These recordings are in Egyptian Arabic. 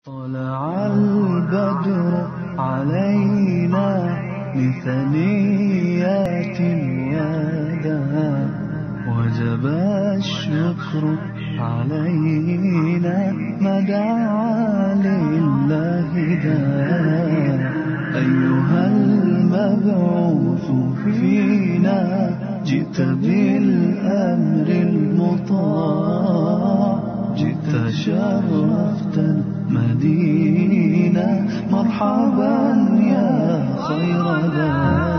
طلع البدر علينا من ثنيات الوداع وجب الشكر علينا ما دعا لله داع أيها المبعوث فينا جئت بالأمر المطاع جئت شرفت المدينة مرحبا يا خير ذا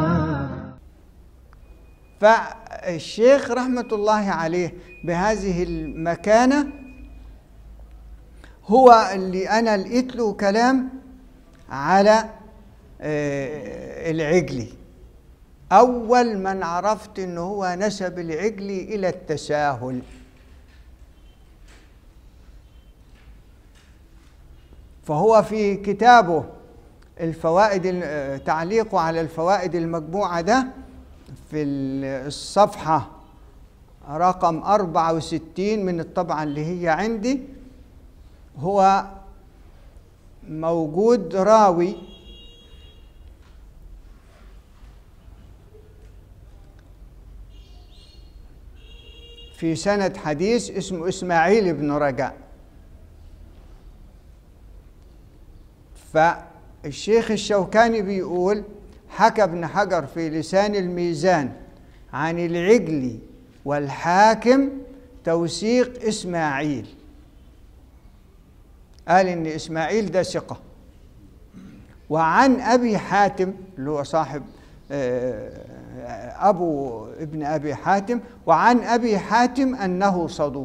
فالشيخ رحمة الله عليه بهذه المكانة هو اللي أنا لقيت له كلام على آه، العجلي أول من عرفت أنه هو نسب العجلي إلى التساهل فهو في كتابه الفوائد ال- تعليقه على الفوائد المجموعة ده في الصفحة رقم 64 من الطبعة اللي هي عندي هو موجود راوي في سند حديث اسمه إسماعيل بن رجاء فالشيخ الشوكاني بيقول حكى ابن حجر في لسان الميزان عن العجلي والحاكم توثيق إسماعيل قال إن إسماعيل ده ثقة وعن أبي حاتم اللي هو صاحب آه، أبو ابن أبي حاتم وعن أبي حاتم أنه صدوق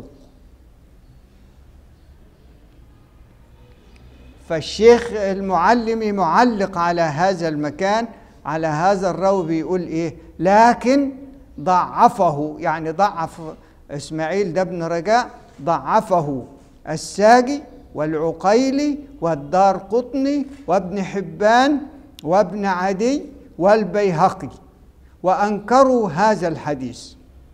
فالشيخ المعلمي معلق على هذا المكان على هذا الراوي بيقول ايه لكن ضعفه يعني ضعف اسماعيل ده ابن رجاء ضعفه الساجي والعقيلي والدار قطني وابن حبان وابن عدي والبيهقي وانكروا هذا الحديث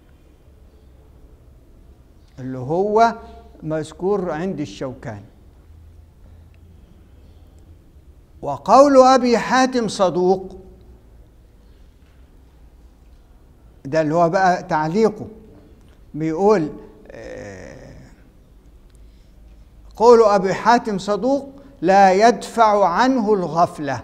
اللي هو مذكور عند الشوكاني وقول ابي حاتم صدوق ده اللي هو بقى تعليقه بيقول آه، قول ابي حاتم صدوق لا يدفع عنه الغفله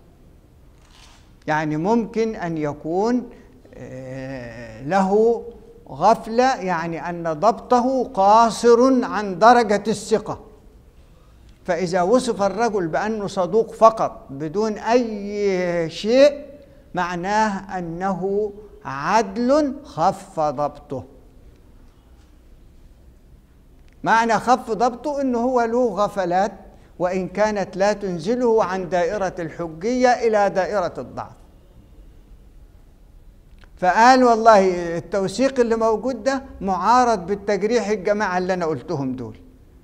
يعني ممكن ان يكون آه، له غفله يعني ان ضبطه قاصر عن درجه الثقه فإذا وصف الرجل بأنه صدوق فقط بدون أي شيء معناه أنه عدل خف ضبطه معنى خف ضبطه أنه هو له غفلات وإن كانت لا تنزله عن دائرة الحجية إلى دائرة الضعف فقال والله التوثيق اللي موجود ده معارض بالتجريح الجماعة اللي أنا قلتهم دول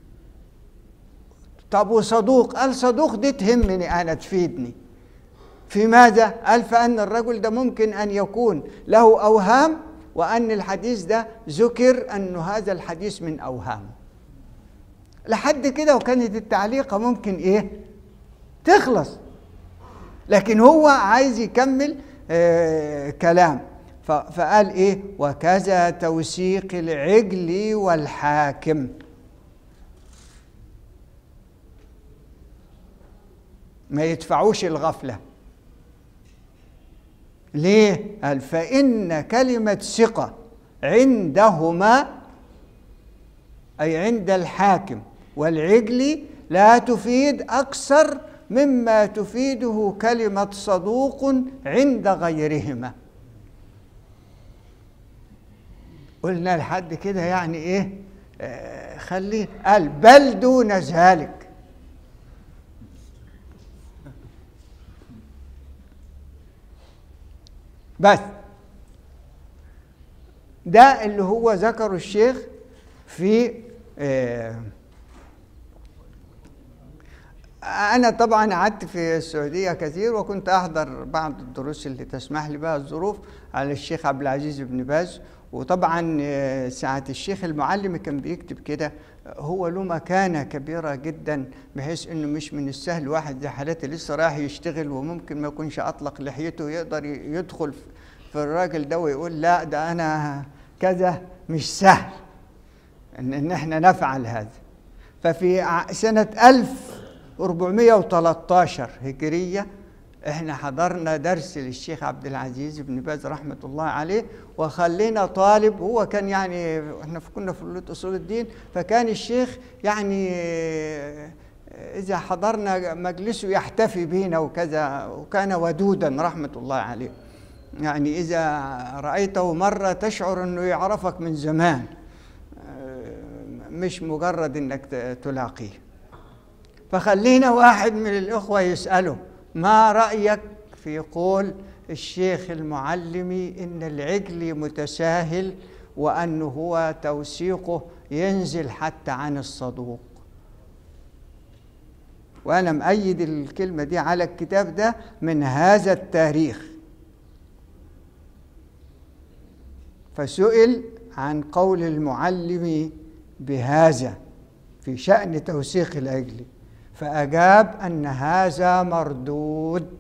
طب وصدوق قال صدوق دي تهمني انا تفيدني في ماذا قال فان الرجل ده ممكن ان يكون له اوهام وان الحديث ده ذكر ان هذا الحديث من اوهامه لحد كده وكانت التعليقه ممكن ايه تخلص لكن هو عايز يكمل آه كلام ف- فقال ايه وكذا توثيق العجل والحاكم ما يدفعوش الغفلة ليه؟ قال فإن كلمة ثقة عندهما أي عند الحاكم والعجل لا تفيد أكثر مما تفيده كلمة صدوق عند غيرهما قلنا لحد كده يعني إيه آه خليه قال بل دون ذلك بس ده اللي هو ذكره الشيخ في آه، أنا طبعا قعدت في السعودية كثير وكنت أحضر بعض الدروس اللي تسمح لي بها الظروف على الشيخ عبد العزيز بن باز وطبعا آه، ساعة الشيخ المعلم كان بيكتب كده هو له مكانة كبيرة جدا بحيث انه مش من السهل واحد زي حالتي لسه رايح يشتغل وممكن ما يكونش اطلق لحيته يقدر ي- يدخل في- في الراجل ده ويقول لا ده انا كذا مش سهل ان, إن احنا نفعل هذا ففي ع- سنة 1413 هجرية احنا حضرنا درس للشيخ عبد العزيز بن باز رحمة الله عليه وخلينا طالب هو كان يعني احنا في- كنا في كلية اصول الدين فكان الشيخ يعني آه، اذا حضرنا مجلسه يحتفي بينا وكذا وكان ودودا رحمة الله عليه يعني اذا رأيته مرة تشعر انه يعرفك من زمان آه، مش مجرد انك ت- تلاقيه فخلينا واحد من الإخوة يسأله ما رأيك في قول الشيخ المعلمي إن العجل متساهل وأنه هو توثيقه ينزل حتى عن الصدوق وأنا مأيد الكلمة دي على الكتاب ده من هذا التاريخ فسئل عن قول المعلم بهذا في شأن توثيق العجل فأجاب أن هذا مردود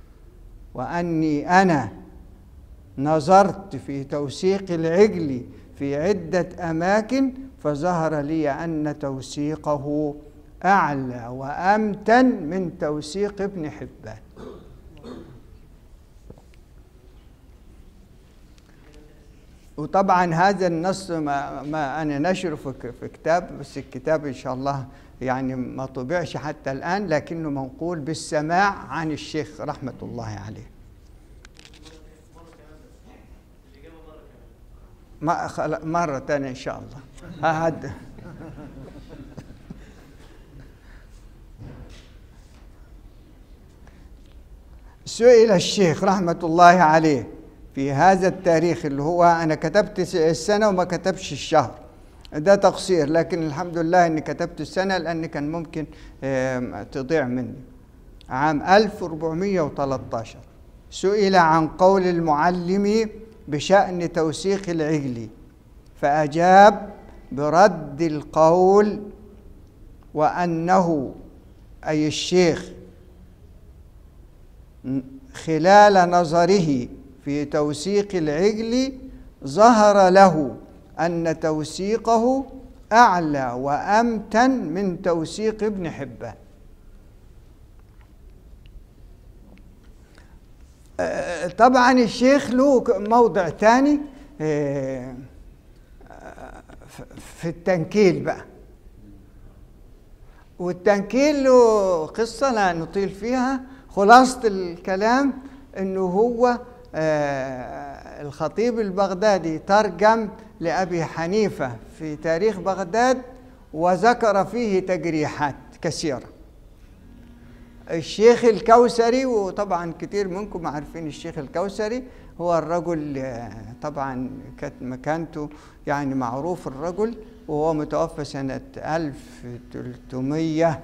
وأني أنا نظرت في توثيق العجل في عدة أماكن فظهر لي أن توثيقه أعلى وأمتن من توثيق ابن حبان وطبعا هذا النص ما, ما انا نشره في ك- في كتاب بس الكتاب ان شاء الله يعني ما طبعش حتى الان لكنه منقول بالسماع عن الشيخ رحمه الله عليه. ما خل- مرة تانية إن شاء الله هاد سئل الشيخ رحمة الله عليه في هذا التاريخ اللي هو أنا كتبت س- السنة وما كتبش الشهر ده تقصير لكن الحمد لله إني كتبت السنة لأن كان ممكن آم، تضيع مني عام 1413 سئل عن قول المعلم بشأن توثيق العجل فأجاب برد القول وأنه أي الشيخ خلال نظره في توثيق العجل ظهر له أن توثيقه أعلى وأمتن من توثيق ابن حبان آه، طبعا الشيخ له ك- موضع تاني آه، آه، ف- في التنكيل بقى والتنكيل له قصة لا نطيل فيها خلاصة الكلام انه هو آه، الخطيب البغدادي ترجم لأبي حنيفة في تاريخ بغداد وذكر فيه تجريحات كثيرة الشيخ الكوثري وطبعا كتير منكم عارفين الشيخ الكوثري هو الرجل آه، طبعا كانت مكانته يعني معروف الرجل وهو متوفى سنة 1300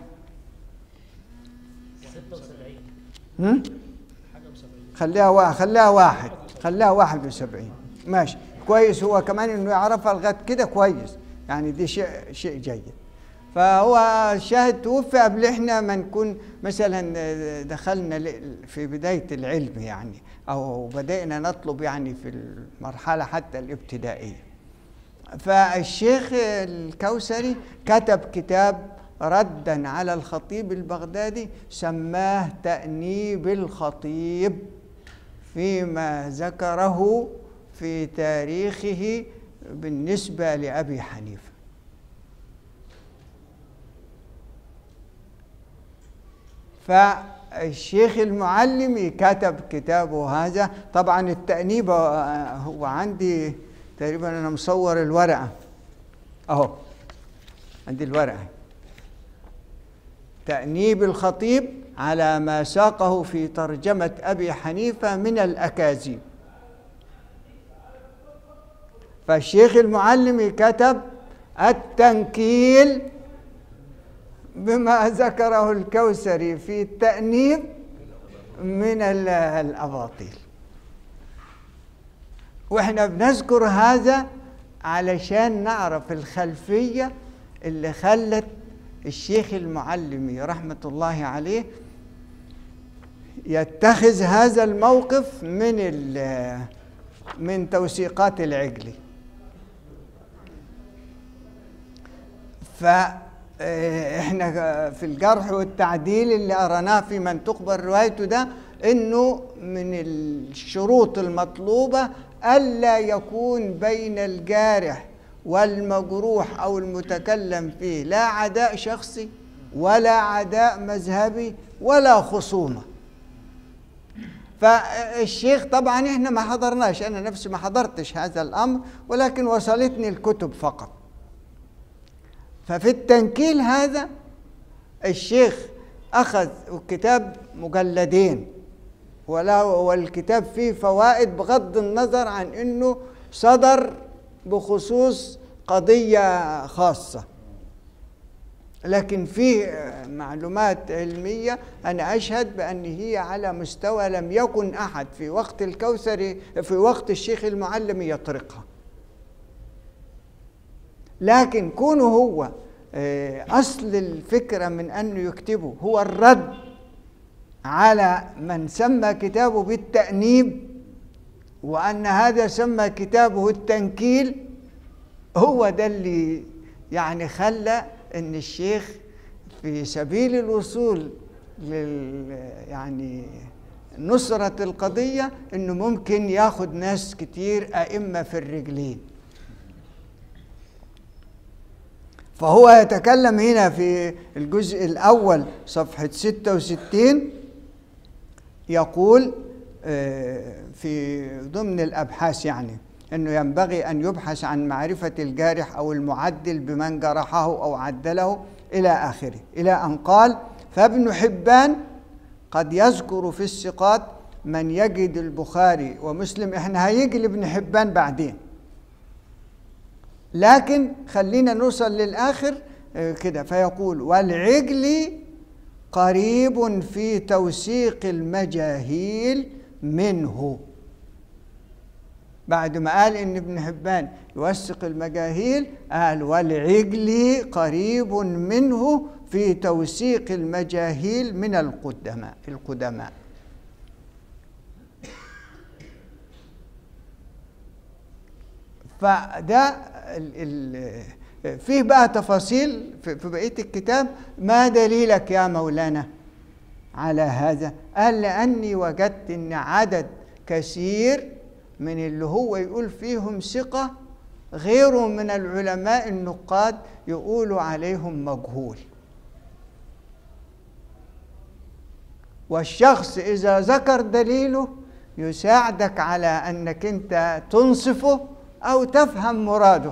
هم؟ خليها واحد خليها واحد خليها واحد وسبعين ماشي كويس هو كمان انه يعرفها لغايه كده كويس يعني دي شيء شيء جيد فهو الشاهد توفي قبل احنا ما نكون مثلا دخلنا ل- في بدايه العلم يعني او بدانا نطلب يعني في المرحله حتى الابتدائيه فالشيخ الكوثري كتب كتاب ردا على الخطيب البغدادي سماه تأنيب الخطيب فيما ذكره في تاريخه بالنسبة لأبي حنيفة فالشيخ المعلمي كتب كتابه هذا طبعا التأنيب آه، هو عندي تقريبا أنا مصور الورقة أهو عندي الورقة تأنيب الخطيب على ما ساقه في ترجمة أبي حنيفة من الأكاذيب فالشيخ المعلمي كتب التنكيل بما ذكره الكوثري في التأنيب من ال- الأباطيل واحنا بنذكر هذا علشان نعرف الخلفية اللي خلت الشيخ المعلمي رحمة الله عليه يتخذ هذا الموقف من ال- من توثيقات العجلي فاحنا في الجرح والتعديل اللي قرناه في من تقبل روايته ده انه من الشروط المطلوبه الا يكون بين الجارح والمجروح او المتكلم فيه لا عداء شخصي ولا عداء مذهبي ولا خصومه فالشيخ طبعا احنا ما حضرناش انا نفسي ما حضرتش هذا الامر ولكن وصلتني الكتب فقط ففي التنكيل هذا الشيخ اخذ الكتاب مجلدين ولا والكتاب فيه فوائد بغض النظر عن انه صدر بخصوص قضيه خاصه لكن فيه معلومات علمية أنا أشهد بأن هي على مستوى لم يكن أحد في وقت الكوثري في وقت الشيخ المعلم يطرقها لكن كونه هو آه، أصل الفكرة من أنه يكتبه هو الرد على من سمى كتابه بالتأنيب وأن هذا سمى كتابه التنكيل هو ده اللي يعني خلى ان الشيخ في سبيل الوصول لل يعني نصرة القضية انه ممكن ياخد ناس كتير ائمة في الرجلين فهو يتكلم هنا في الجزء الاول صفحة 66 يقول آه، في ضمن الابحاث يعني انه ينبغي ان يبحث عن معرفه الجارح او المعدل بمن جرحه او عدله الى اخره الى ان قال فابن حبان قد يذكر في الثقات من يجد البخاري ومسلم احنا هيجي لابن حبان بعدين لكن خلينا نوصل للاخر آه، كده فيقول والعجلي قريب في توثيق المجاهيل منه بعد ما قال ان ابن حبان يوثق المجاهيل قال والعجلي قريب منه في توثيق المجاهيل من القدماء القدماء فده ال ال فيه بقى تفاصيل في في بقيه الكتاب ما دليلك يا مولانا على هذا قال لاني وجدت ان عدد كثير من اللي هو يقول فيهم ثقة غيره من العلماء النقاد يقولوا عليهم مجهول والشخص إذا ذكر دليله يساعدك على أنك أنت تنصفه أو تفهم مراده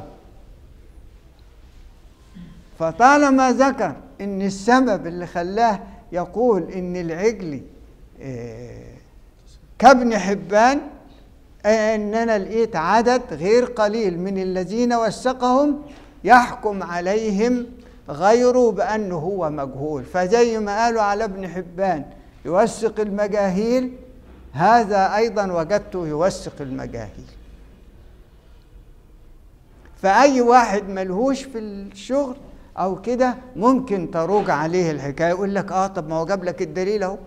فطالما ذكر ان السبب اللي خلاه يقول ان العجلي آه، كابن حبان آه، ان انا لقيت عدد غير قليل من الذين وثقهم يحكم عليهم غيره بانه هو مجهول فزي ما قالوا على ابن حبان يوثق المجاهيل هذا ايضا وجدته يوثق المجاهيل فأي واحد ملهوش في الشغل أو كده ممكن تروج عليه الحكاية يقول لك آه طب ما هو جاب لك الدليل أهو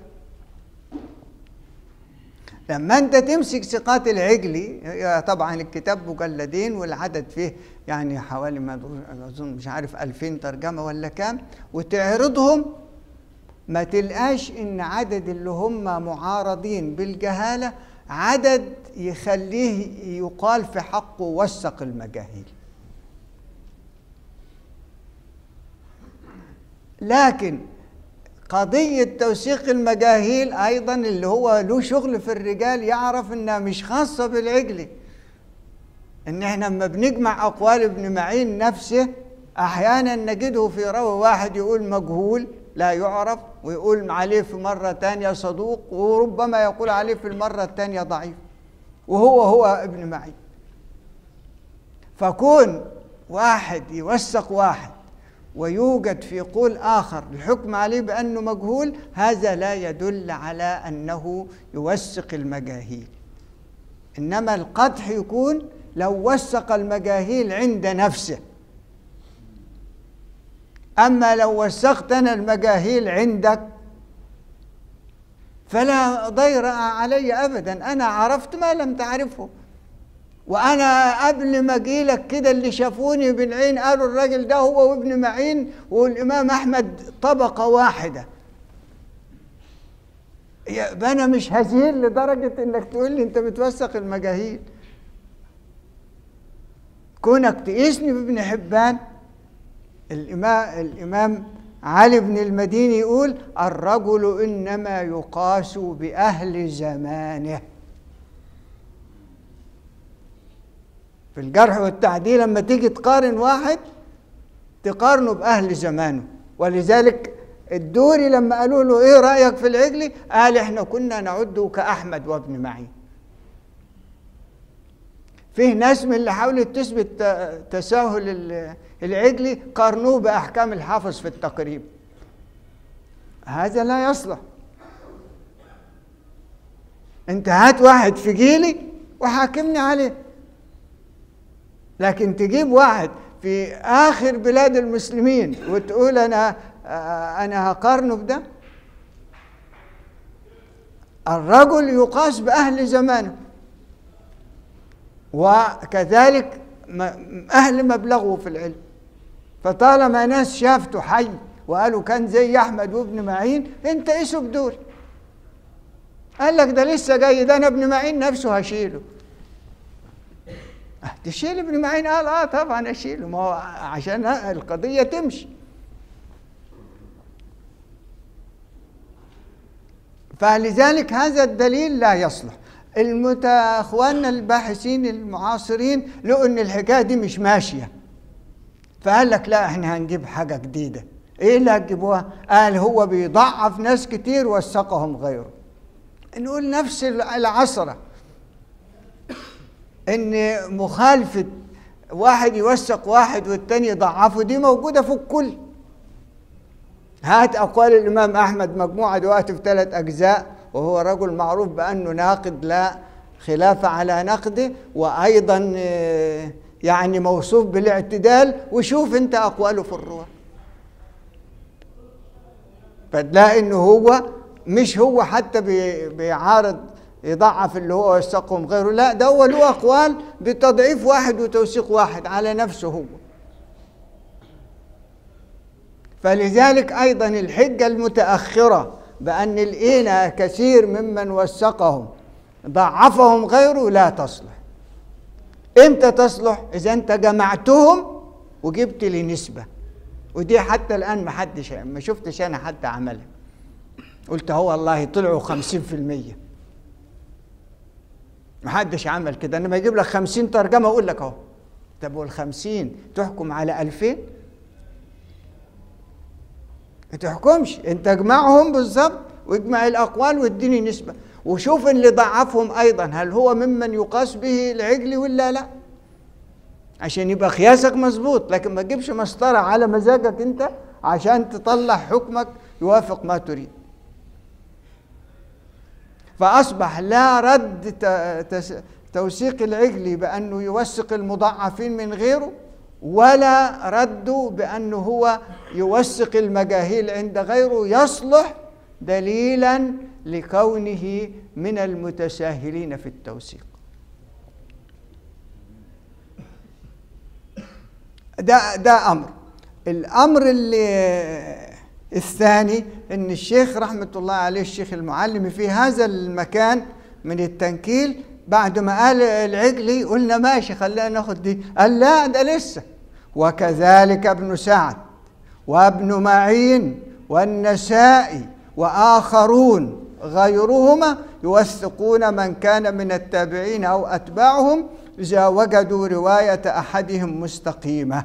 لما أنت تمسك ثقات العجلي هي طبعا الكتاب مجلدين والعدد فيه يعني حوالي ما أظن مش عارف 2000 ترجمة ولا كام وتعرضهم ما تلقاش إن عدد اللي هم معارضين بالجهالة عدد يخليه يقال في حقه وثق المجاهيل لكن قضية توثيق المجاهيل أيضا اللي هو له شغل في الرجال يعرف إنها مش خاصة بالعجلي إن إحنا لما بنجمع أقوال ابن معين نفسه أحيانا نجده في روي واحد يقول مجهول لا يعرف ويقول عليه في مرة تانية صدوق وربما يقول عليه في المرة التانية ضعيف وهو هو ابن معين فكون واحد يوثق واحد ويوجد في قول آخر الحكم عليه بأنه مجهول هذا لا يدل على أنه يوثق المجاهيل إنما القدح يكون لو وثق المجاهيل عند نفسه أما لو وثقت أنا المجاهيل عندك فلا ضير علي أبدا أنا عرفت ما لم تعرفه وانا قبل ما اجي لك كده اللي شافوني بالعين قالوا الراجل ده هو وابن معين والامام احمد طبقه واحده يبقى انا مش هزيل لدرجه انك تقول لي انت بتوثق المجاهيل كونك تقيسني بابن حبان الامام الامام علي بن المديني يقول الرجل انما يقاس باهل زمانه في الجرح والتعديل لما تيجي تقارن واحد تقارنه بأهل زمانه ولذلك الدوري لما قالوا له ايه رأيك في العجلي قال احنا كنا نعده كأحمد وابن معين فيه ناس من اللي حاولت تثبت تساهل العجلي قارنوه بأحكام الحافظ في التقريب هذا لا يصلح انت هات واحد في جيلي وحاكمني عليه لكن تجيب واحد في اخر بلاد المسلمين وتقول انا انا هقارنه بده الرجل يقاس باهل زمانه وكذلك اهل مبلغه في العلم فطالما ناس شافته حي وقالوا كان زي احمد وابن معين انت قيسه بدول قال لك ده لسه جاي ده انا ابن معين نفسه هشيله تشيل ابن معين قال اه طبعا اشيله ما هو عشان القضيه تمشي فلذلك هذا الدليل لا يصلح المتا اخواننا الباحثين المعاصرين لقوا ان الحكايه دي مش ماشيه فقال لك لا احنا هنجيب حاجه جديده ايه اللي هتجيبوها قال هو بيضعف ناس كتير وثقهم غيره نقول نفس العصره ان مخالفه واحد يوثق واحد والتاني يضعفه دي موجوده في الكل هات اقوال الامام احمد مجموعه دلوقتي في ثلاث اجزاء وهو رجل معروف بانه ناقد لا خلاف على نقده وايضا يعني موصوف بالاعتدال وشوف انت اقواله في الرواه فتلاقي انه هو مش هو حتى بيعارض يضعف اللي هو وثقهم غيره لا ده هو له اقوال بتضعيف واحد وتوثيق واحد على نفسه هو فلذلك ايضا الحجه المتاخره بان الإينة كثير ممن وثقهم ضعفهم غيره لا تصلح امتى تصلح اذا انت جمعتهم وجبت لي نسبه ودي حتى الان ما حدش ما شفتش انا حد عملها قلت هو والله طلعوا خمسين في المية ما حدش عمل كده انما يجيب لك خمسين ترجمة اقول لك اهو طب والخمسين تحكم على ألفين ما تحكمش انت اجمعهم بالظبط واجمع الاقوال واديني نسبه وشوف اللي ضعفهم ايضا هل هو ممن يقاس به العجل ولا لا عشان يبقى قياسك مظبوط لكن ما تجيبش مسطره على مزاجك انت عشان تطلع حكمك يوافق ما تريد فاصبح لا رد توثيق العجل بانه يوثق المضعفين من غيره ولا رده بأنه هو يوثق المجاهيل عند غيره يصلح دليلا لكونه من المتساهلين في التوثيق ده ده أمر الأمر اللي الثاني أن الشيخ رحمة الله عليه الشيخ المعلم في هذا المكان من التنكيل بعد ما قال العجلي قلنا ماشي خلينا ناخد دي قال لا ده لسه وكذلك ابن سعد وابن معين والنسائي واخرون غيرهما يوثقون من كان من التابعين او اتباعهم اذا وجدوا روايه احدهم مستقيمه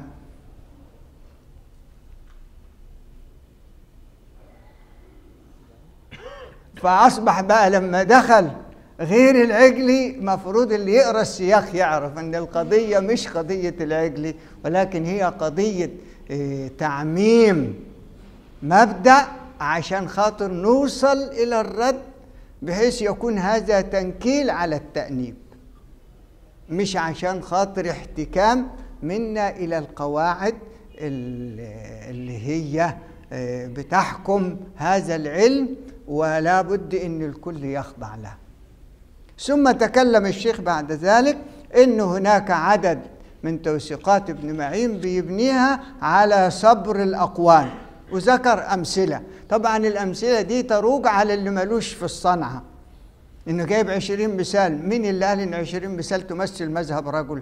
فاصبح بقى لما دخل غير العجلي مفروض اللي يقرا السياق يعرف ان القضيه مش قضيه العجلي ولكن هي قضيه آه، تعميم مبدأ عشان خاطر نوصل إلى الرد بحيث يكون هذا تنكيل على التأنيب مش عشان خاطر احتكام منا إلى القواعد ال- اللي هي آه، بتحكم هذا العلم ولا بد ان الكل يخضع له ثم تكلم الشيخ بعد ذلك ان هناك عدد من توثيقات ابن معين بيبنيها على صبر الاقوال وذكر امثله طبعا الامثله دي تروج على اللي ملوش في الصنعه انه جايب عشرين مثال مين اللي قال ان عشرين مثال تمثل مذهب رجل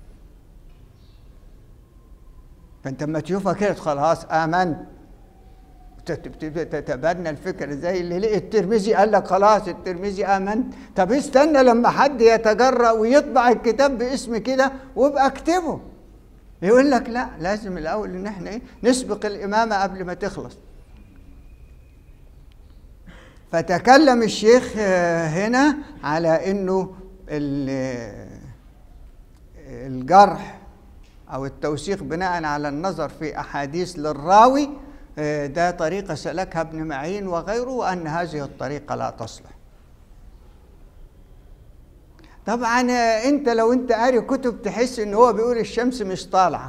فانت لما تشوفها كده خلاص امنت تبتدي تتبنى الفكر زي اللي لقي الترمذي قال لك خلاص الترمذي امنت طب استنى لما حد يتجرأ ويطبع الكتاب باسم كده وابقى اكتبه يقول لك لا لازم الاول ان احنا ايه نسبق الامامه قبل ما تخلص فتكلم الشيخ آه، هنا على انه ال- الجرح او التوثيق بناء على النظر في احاديث للراوي آه، ده طريقه سلكها ابن معين وغيره وان هذه الطريقه لا تصلح طبعا آه، انت لو انت قاري كتب تحس ان هو بيقول الشمس مش طالعه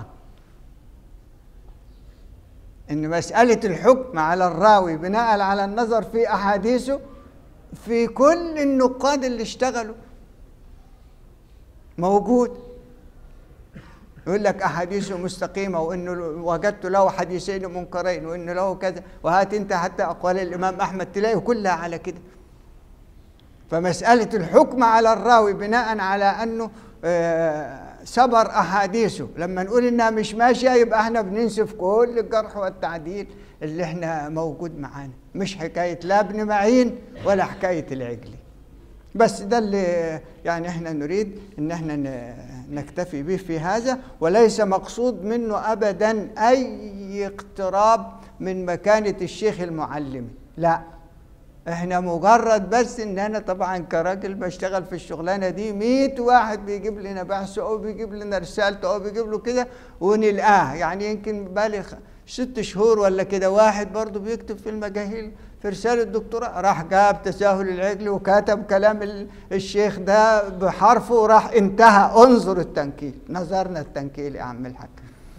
ان مساله الحكم على الراوي بناء على النظر في احاديثه في كل النقاد اللي اشتغلوا موجود يقول لك احاديثه مستقيمه وانه وجدت له حديثين منكرين وانه له كذا وهات انت حتى اقوال الامام احمد تلاقي كلها على كده فمساله الحكم على الراوي بناء على انه آه، صبر احاديثه لما نقول انها مش ماشيه يبقى احنا بننسف كل الجرح والتعديل اللي احنا موجود معانا مش حكايه لا ابن معين ولا حكايه العجلي بس ده اللي يعني احنا نريد ان احنا ن- نكتفي به في هذا وليس مقصود منه ابدا اي اقتراب من مكانه الشيخ المعلم لا احنا مجرد بس ان انا طبعا كراجل بشتغل في الشغلانه دي 100 واحد بيجيب لنا بحث او بيجيب لنا رسالته او بيجيب له كده ونلقاه يعني يمكن بالغ ست شهور ولا كده واحد برضه بيكتب في المجاهيل في رساله دكتوراه راح جاب تساهل العجل وكتب كلام ال- الشيخ ده بحرفه وراح انتهى انظر التنكيل نظرنا التنكيل يا عم الحاج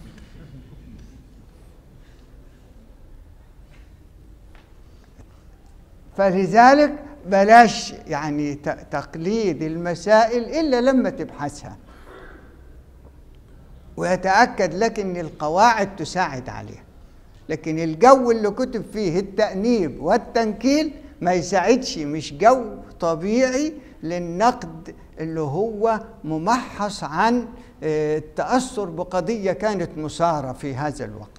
فلذلك بلاش يعني ت- تقليد المسائل الا لما تبحثها ويتاكد لك ان القواعد تساعد عليها لكن الجو اللي كتب فيه التانيب والتنكيل ما يساعدش مش جو طبيعي للنقد اللي هو ممحص عن آه، التاثر بقضيه كانت مثاره في هذا الوقت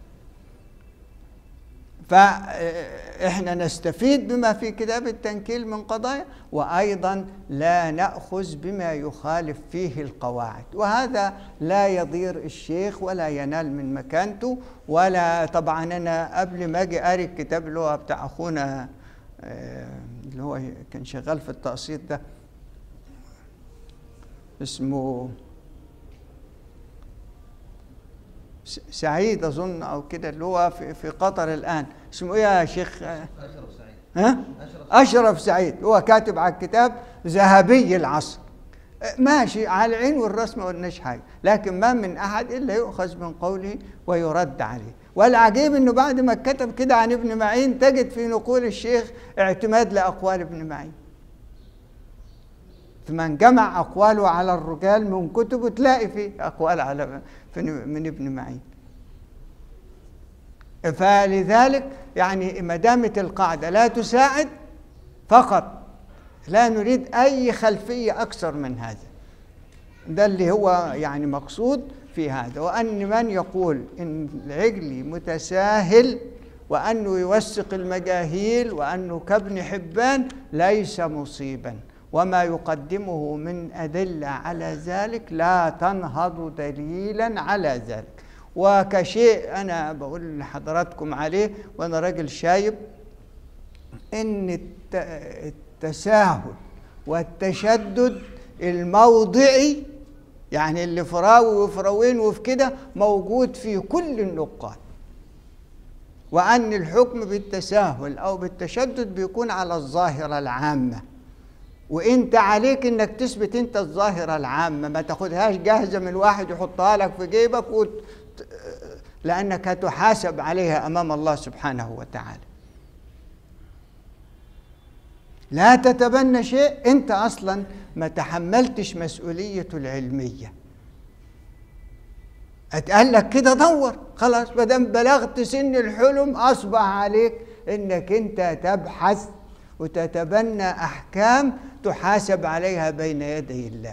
فاحنا نستفيد بما في كتاب التنكيل من قضايا وايضا لا ناخذ بما يخالف فيه القواعد وهذا لا يضير الشيخ ولا ينال من مكانته ولا طبعا انا قبل ما اجي قاري الكتاب اللي هو بتاع اخونا آه، اللي هو كان شغال في التقسيط ده اسمه س- سعيد اظن او كده اللي هو في, في قطر الان اسمه ايه يا شيخ آه، أشرف سعيد ها اشرف سعيد هو كاتب على الكتاب ذهبي العصر آه، ماشي على العين والراس ما قلناش حاجه لكن ما من احد الا يؤخذ من قوله ويرد عليه والعجيب انه بعد ما كتب كده عن ابن معين تجد في نقول الشيخ اعتماد لاقوال ابن معين فمن جمع اقواله على الرجال من كتبه تلاقي فيه اقوال على في- من ابن معين فلذلك يعني ما دامت القاعده لا تساعد فقط لا نريد اي خلفيه اكثر من هذا ده اللي هو يعني مقصود في هذا وان من يقول ان العجلي متساهل وانه يوثق المجاهيل وانه كابن حبان ليس مصيبا وما يقدمه من ادله على ذلك لا تنهض دليلا على ذلك وكشيء انا بقول لحضراتكم عليه وانا راجل شايب ان الت- التساهل والتشدد الموضعي يعني اللي في راوي وفي راوين وفي كده موجود في كل النقاد وأن الحكم بالتساهل أو بالتشدد بيكون على الظاهرة العامة وانت عليك انك تثبت انت الظاهرة العامة ما تاخدهاش جاهزة من واحد يحطها لك في جيبك وت... لأنك هتحاسب عليها أمام الله سبحانه وتعالى لا تتبنى شيء انت اصلا ما تحملتش مسؤوليته العلميه اتقال لك كده دور خلاص ما دام بلغت سن الحلم اصبح عليك انك انت تبحث وتتبنى احكام تحاسب عليها بين يدي الله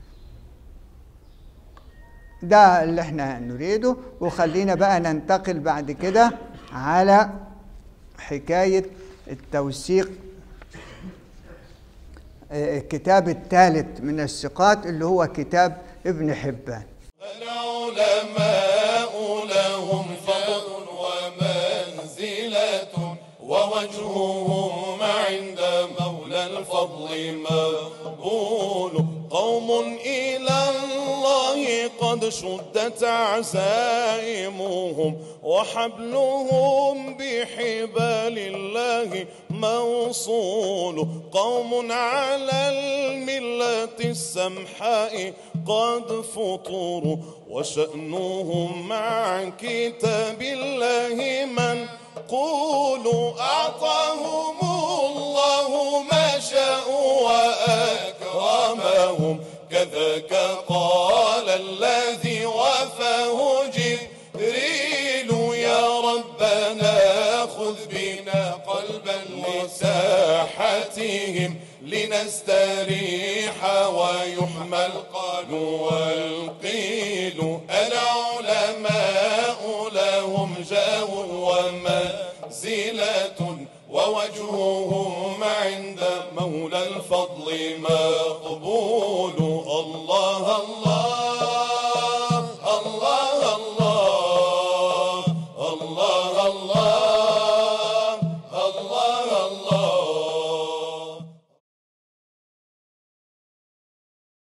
ده اللي احنا نريده وخلينا بقى ننتقل بعد كده على حكايه التوثيق الكتاب الثالث من الثقات اللي هو كتاب ابن حبان العلماء لهم فضل ومنزلة ووجههم عند مولى الفضل مقبول قوم إلى الله قد شدت عزائمهم وحبلهم بحبال الله موصول قوم على الملة السمحاء قد فطروا وشأنهم مع كتاب الله من قولوا أعطاهم الله ما شاءوا وأكرمهم كذاك قال الذي وفاه جبريل يا ربنا خذ بنا قلبا لساحتهم لنستريح ويحمى القال والقيل العلماء لهم جاه ومنزلة ووجههم عند مولى الفضل مقبول